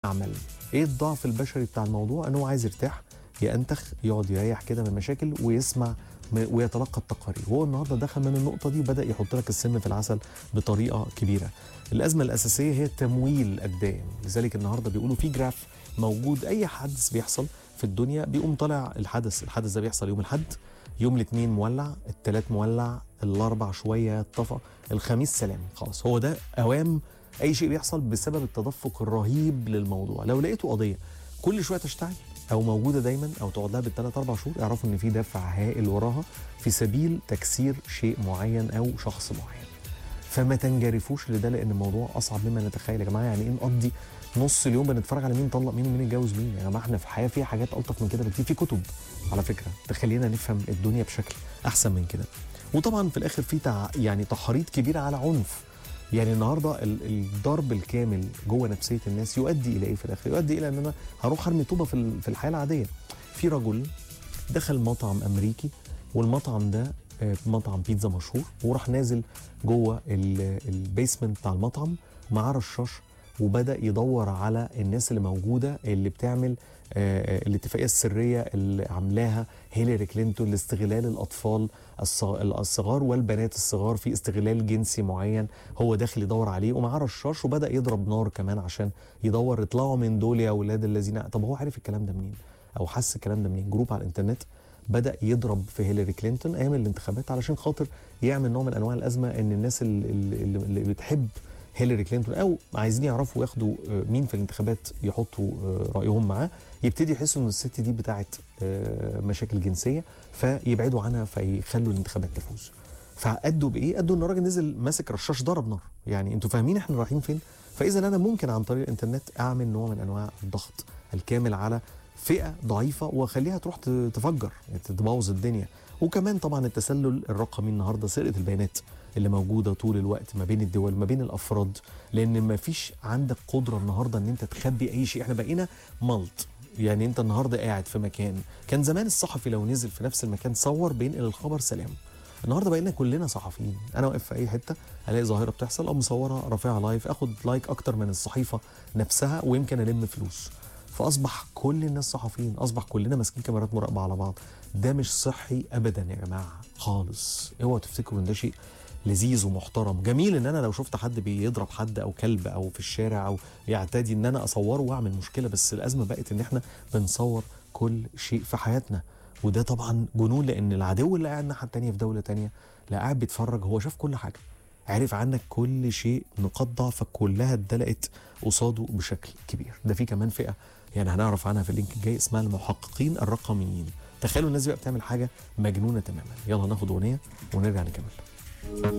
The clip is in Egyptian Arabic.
اعمل ايه الضعف البشري بتاع الموضوع ان هو عايز يرتاح ينتخ يقعد يريح كده من المشاكل ويسمع م- ويتلقى التقارير وهو النهارده دخل من النقطه دي بدا يحط لك السم في العسل بطريقه كبيره الازمه الاساسيه هي التمويل الدائم لذلك النهارده بيقولوا في جراف موجود اي حدث بيحصل في الدنيا بيقوم طالع الحدث الحدث ده بيحصل يوم الاحد يوم الاثنين مولع الثلاث مولع الاربع شويه طفى الخميس سلام خلاص هو ده اوام اي شيء بيحصل بسبب التدفق الرهيب للموضوع لو لقيتوا قضيه كل شويه تشتعل او موجوده دايما او تقعد لها بالثلاث اربع شهور اعرفوا ان في دافع هائل وراها في سبيل تكسير شيء معين او شخص معين فما تنجرفوش لده لان الموضوع اصعب مما نتخيل يا جماعه يعني ايه نقضي نص اليوم بنتفرج على مين طلق مين ومين اتجوز مين يا جماعه احنا في الحياه فيها حاجات الطف من كده بكتير في كتب على فكره تخلينا نفهم الدنيا بشكل احسن من كده وطبعا في الاخر في تع... يعني تحريض كبير على عنف يعني النهارده ال- الضرب الكامل جوه نفسيه الناس يؤدي الى ايه في الاخر؟ يؤدي الى ان انا هروح ارمي طوبه في ال- في الحياه العاديه. في رجل دخل مطعم امريكي والمطعم ده آه، مطعم بيتزا مشهور وراح نازل جوه ال- البيسمنت بتاع المطعم معاه رشاش وبدا يدور على الناس اللي موجوده اللي بتعمل آه، آه، الاتفاقيه السريه اللي عاملاها هيلاري كلينتون لاستغلال الاطفال الص- الصغار والبنات الصغار في استغلال جنسي معين هو داخل يدور عليه ومعاه رشاش وبدا يضرب نار كمان عشان يدور اطلعوا من دول يا اولاد الذين طب هو عارف الكلام ده منين او حس الكلام ده منين جروب على الانترنت بدا يضرب في هيلاري كلينتون ايام الانتخابات علشان خاطر يعمل نوع من انواع الازمه ان الناس اللي, اللي, اللي بتحب هيلاري كلينتون او عايزين يعرفوا ياخدوا آه، مين في الانتخابات يحطوا آه، رايهم معاه يبتدي يحسوا ان الست دي بتاعت آه، مشاكل جنسيه فيبعدوا عنها فيخلوا الانتخابات تفوز فادوا بايه؟ ادوا ان الراجل نزل ماسك رشاش ضرب نار يعني انتوا فاهمين احنا رايحين فين؟ فاذا انا ممكن عن طريق الانترنت اعمل نوع من انواع الضغط الكامل على فئه ضعيفه واخليها تروح ت- تفجر تبوظ الدنيا وكمان طبعا التسلل الرقمي النهارده سرقه البيانات اللي موجوده طول الوقت ما بين الدول ما بين الافراد لان ما فيش عندك قدره النهارده ان انت تخبي اي شيء احنا بقينا ملط يعني انت النهارده قاعد في مكان كان زمان الصحفي لو نزل في نفس المكان صور بينقل الخبر سلام النهارده بقينا كلنا صحفيين انا واقف في اي حته الاقي ظاهره بتحصل او مصورها رافعها لايف اخد لايك اكتر من الصحيفه نفسها ويمكن الم فلوس فاصبح كل الناس صحفيين اصبح كلنا ماسكين كاميرات مراقبه على بعض ده مش صحي ابدا يا جماعه خالص اوعوا تفتكروا ان ده شيء لذيذ ومحترم جميل ان انا لو شفت حد بيضرب حد او كلب او في الشارع او يعتدي ان انا اصوره واعمل مشكله بس الازمه بقت ان احنا بنصور كل شيء في حياتنا وده طبعا جنون لان العدو اللي قاعد الناحيه التانيه في دوله تانيه لا قاعد بيتفرج هو شاف كل حاجه عرف عنك كل شيء نقاط ضعفك كلها اتدلقت قصاده بشكل كبير ده في كمان فئه يعني هنعرف عنها في اللينك الجاي اسمها المحققين الرقميين تخيلوا الناس دي بقى بتعمل حاجه مجنونه تماما يلا ناخد اغنيه ونرجع نكمل